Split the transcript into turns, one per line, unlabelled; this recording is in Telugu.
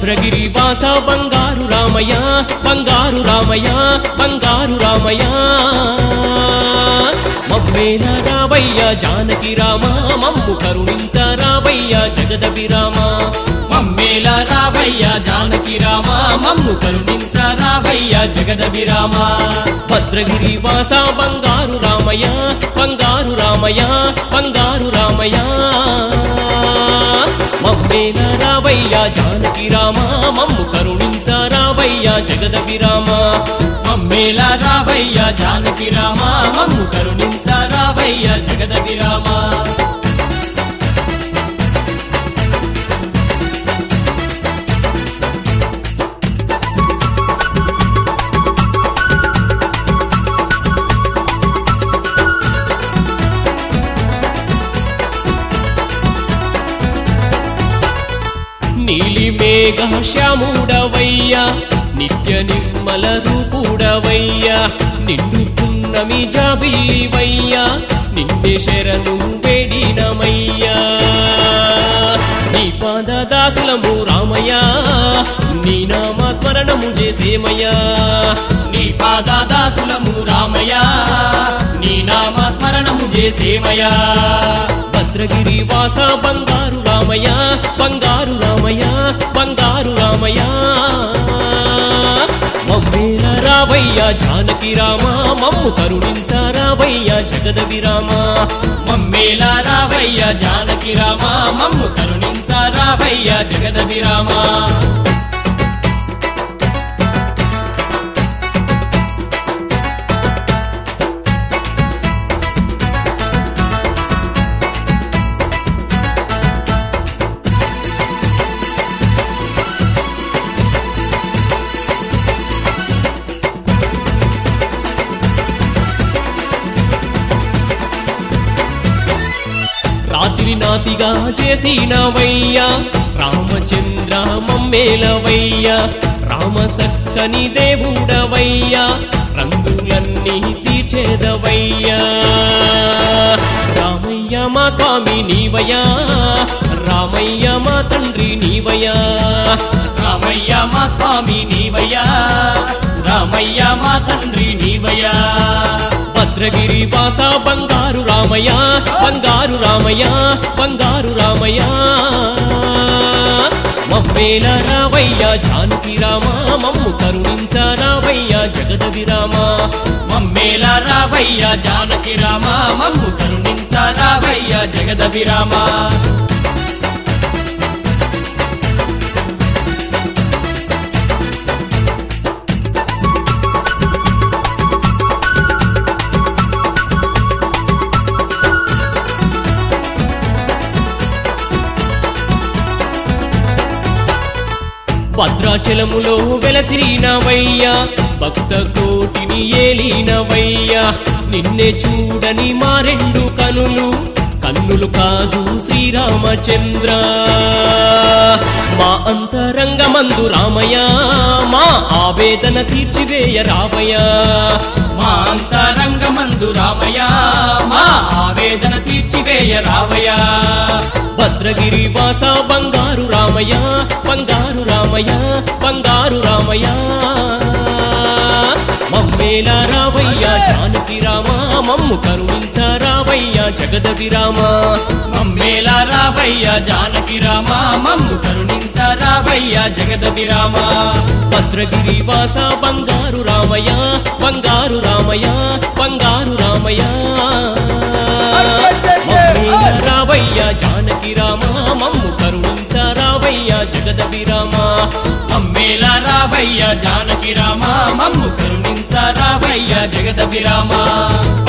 భద్రగిరి వాస బంగారు రామయ్య బంగారు రామయ్య బంగారు రామయ్య మమ్మేల రావయ్య జానకి రామ మమ్ము కరుణించ రావయ్య జగదపి రామ
మమ్మేల రావయ్య జానకి రామ మమ్ము కరుణించ రావయ్య జగదభి రామ
భద్రగిరి వాస బంగారు రామయ్య బంగారు రామయ్య బంగారు రామయ్య మమ్మేల రావయ్య జానకి రామ మమ్ము కరుణించ రావయ్య జగదపి రామ
మమ్మేల రావయ్య జానకి రామ మమ్ము కరుణించ రావయ్య జగదభి రామ
నీలి మేఘ శ్యాముడవయ్యా నిత్య నిర్మల రూపుడవయ్యా నిండు పున్నమి జాబిలివయ్యా నిన్నే శరణు వేడినమయ్యా నీ పాద దాసులము రామయ్యా నీ నామ స్మరణము చేసేమయ్యా
నీ పాదాదాసులము రామయ్య నీ నామ స్మరణము చేసేమయ్యా
భద్రగిరి వాస బంగారు రామయ్య బంగారు రామయ్య బంగారు రామయ్య మమ్మేల రావయ్య జానకి రామ మమ్ము కరుణించ రావయ్య జగదవి రామ
మమ్మేల రావయ్య జానకి రామ మమ్ము కరుణించ రావయ్య జగదభి రామ
రాత్రి నాతిగా చేసినవయ్యా రామచంద్ర మమ్మేలవయ్యా రామ సక్కని దేవుడవయ్యా రంగులన్నీ తీర్చేదవయ్యా రామయ్య మా స్వామి నీవయ్యా రామయ్య మా తండ్రి నీవయ్యా
రామయ్య మా స్వామి నీవయ్యా రామయ్య మా తండ్రి నీవయ్యా
భద్రగిరి వాస బంగారు రామయ్య బంగారు రామయ్య బంగారు రామయ్య మమ్మేల రావయ్య జానకి రామ మమ్ము కరుణించ రావయ్య జగదవి రామ
మమ్మేల రావయ్య జానకి రామ మమ్ము కరుణించ రావయ్య జగదభి రామ
భద్రాచలములో వెలసినవయ్యా భక్త కోటిని ఏలినవయ్యా నిన్నే చూడని మా రెండు కనులు కన్నులు కాదు శ్రీరామచంద్ర మా అంతరంగమందు రామయ్య మా ఆవేదన తీర్చివేయ రామయ్య
మా అంతరంగమందు రామయ్య మా ఆవేదన తీర్చివేయ రావయ్య
భద్రగిరి వాస బంగారు రామయ్య బంగారు రామయ్య బంగారు రామయ్య మమ్మేల రావయ్య జానకి రామ మమ్ము కరుణించ రావయ్య జగదవి రామ
మమ్మేల రావయ్య జానకి రామ మమ్ము కరుణించ రావయ్య జగదభి రామ
భద్రగిరి వాస బంగారు రామయ్య బంగారు రామయ్య బంగారు రామయ్య మమ్మేల రావయ్య జానకి రామ మమ్ము కరుణించ రావయ్య జగదవి రామ
మమ్మేల రావయ్య జానకి రామ మమ్ము కరుణించ రావయ్య జగదభి రామ